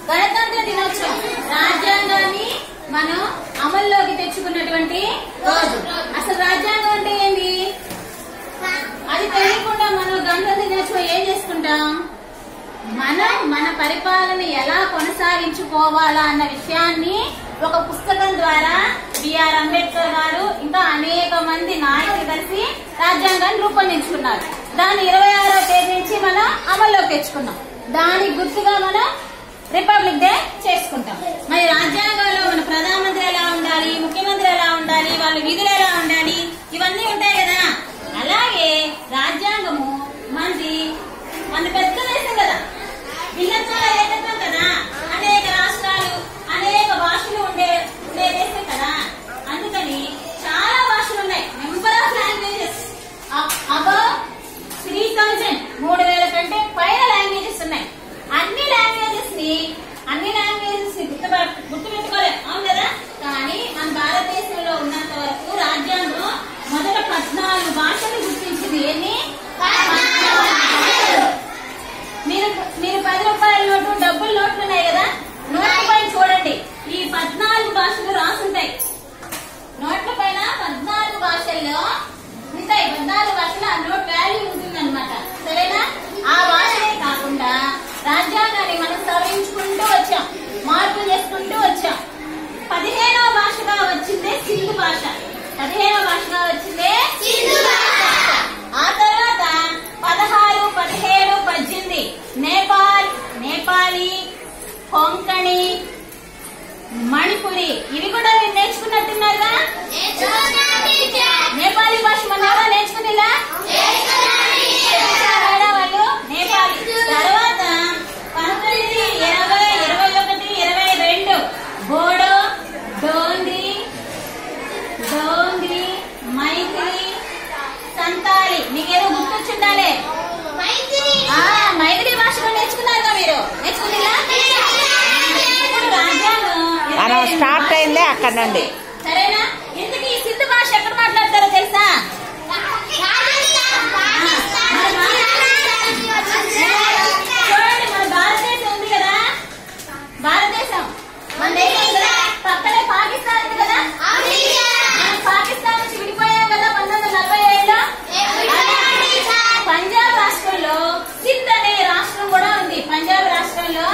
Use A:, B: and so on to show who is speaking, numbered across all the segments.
A: గణతంత్ర దినోత్సవం రాజ్యాంగాన్ని మనం అమల్లోకి తెచ్చుకున్నటువంటి రోజు అసలు రాజ్యాంగం అంటే ఏంది అది తెలియకుండా మనం గణతంత్ర దినోత్సవం ఏం చేసుకుంటాం మనం మన పరిపాలన ఎలా కొనసాగించుకోవాలా అన్న విషయాన్ని ఒక పుస్తకం ద్వారా బిఆర్ అంబేద్కర్ గారు ఇంకా అనేక మంది నాయకులు కలిసి రాజ్యాంగాన్ని రూపొందించుకున్నారు దాన్ని ఇరవై ఆరో తేదీ నుంచి మనం అమల్లోకి తెచ్చుకున్నాం దానికి గుర్తుగా మనం రిపబ్లిక్ డే చేసుకుంటాం మరి రాజ్యాంగంలో మన ప్రధానమంత్రి ఎలా ఉండాలి ముఖ్యమంత్రి ఎలా ఉండాలి వాళ్ళ విధులు ఎలా ఉండాలి ఇవన్నీ ఉంటాయి కదా అలాగే రాజ్యాంగము మనది మన పెద్ద దేశం కదా భిన్నత్వంలో ఏకత్వం కదా అనేక రాష్ట్రాలు అనేక భాషలు ఉండే ఉండే దేశం కదా అందుకని చాలా భాషలు ఉన్నాయి number of languages above three thousand మూడు వేల కంటే పైన లాంగ్వేజెస్ ఉన్నాయి అన్ని లాంగ్వేజెస్ ని అన్ని లాంగ్వేజెస్ ని గుర్తు గుర్తుపెట్టుకోలేం అవును కదా కానీ మన భారతదేశంలో ఉన్నంత వరకు రాజ్యాంగం మొదట పద్నాలుగు భాషలు గుర్తించింది ఎన్ని మీరు మీరు పది రూపాయల నోటు డబ్బుల నోట్లు ఉన్నాయి కదా నోట్ల పైన చూడండి ఈ పద్నాలుగు భాషలు రాసుంటాయి నోట్ల పైన పద్నాలుగు భాషల్లో ఉంటాయి పద్నాలుగు భాషలు ఆ నోట్ వాల్యూ ఉంటుందన్నమాట సరేనా ఆ భాషలే కాకుండా రాజ్యాంగాన్ని మనం సవరించుకుంటూ వచ్చాం మార్పులు చేసుకుంటూ వచ్చాం పదిహేనవ భాషగా వచ్చిందే సింధు భాష పదిహేనవ భాషగా వచ్చిందే సింధు భాష ఆ తర్వాత పదహారు పదిహేడు పద్దెనిమిది నేపాల్ నేపాలీ కొంకణి మణిపురి ఇవి కూడా మీరు నేర్చుకున్నట్టున్నారుగా నేపాలీ భాష మన ఎవరో నేర్చుకునేలా చెప్పారా వాళ్ళు నేపాలీ తర్వాత పంతొమ్మిది ఇరవై ఇరవై ఒకటి ఇరవై రెండు బోడో డోంగ్రీ డోంగ్రీ మైథిలి సంతాలి మీకేదో గుర్తొచ్చుండాలి ఆ, మైథిలి భాష కూడా నేర్చుకున్నారుగా మీరు నేర్చుకున్నారా ఇప్పుడు రాజ్యాంగం
B: మనం స్టార్ట్ అయిందే అక్కడ నుండి
A: సరేనా ఇంతకీ ఈ సింధు భాష ఎక్కడ మాట్లాడతారో తెలుసా చూడండి మన భారతదేశం ఉంది కదా భారతదేశం మన దేశం కదా పక్కనే పాకిస్తాన్ ఉంది కదా మనం పాకిస్తాన్ నుంచి విడిపోయాం కదా పంతొమ్మిది వందల నలభై ఏడులో పంజాబ్ రాష్ట్రంలో సింధ్ అనే రాష్ట్రం కూడా ఉంది పంజాబ్ రాష్ట్రంలో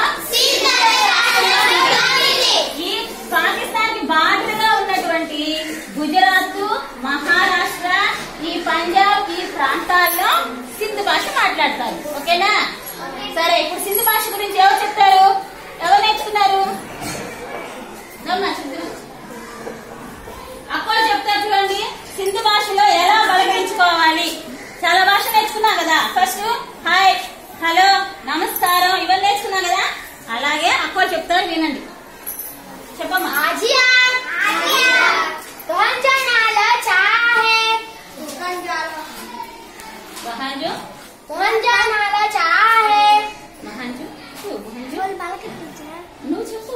A: ఈ పాకిస్తాన్ కి బార్డర్ గా ఉన్నటువంటి గుజరాత్ మహారాష్ట్ర ఈ పంజాబ్ ఈ ప్రాంతాల్లో సింధు భాష మాట్లాడతారు ఓకేనా సరే ఇప్పుడు సింధు భాష గురించి ఎవరు చెప్తారు ఎవరు నేర్చుకున్నారు గమ్మా సింధు అక్కడ చెప్తారు చూడండి సింధు భాషలో ఎలా బలగించుకోవాలి చాలా భాష నేర్చుకున్నాం కదా ఫస్ట్ హాయ్ హలో నమస్కారం ఇవన్నీ నేర్చుకున్నాం కదా అలాగే అక్కడ చెప్తారు వినండి చెప్పమ్మా మహాంజు మహాంజు చూ, మహాంజు నువ్వు చెప్పు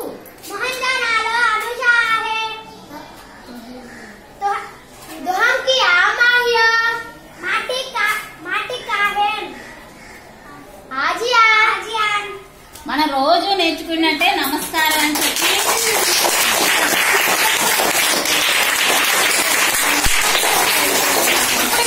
A: మనం రోజు నేర్చుకున్నట్టే నమస్కారం అని చెప్పి ఇప్పుడు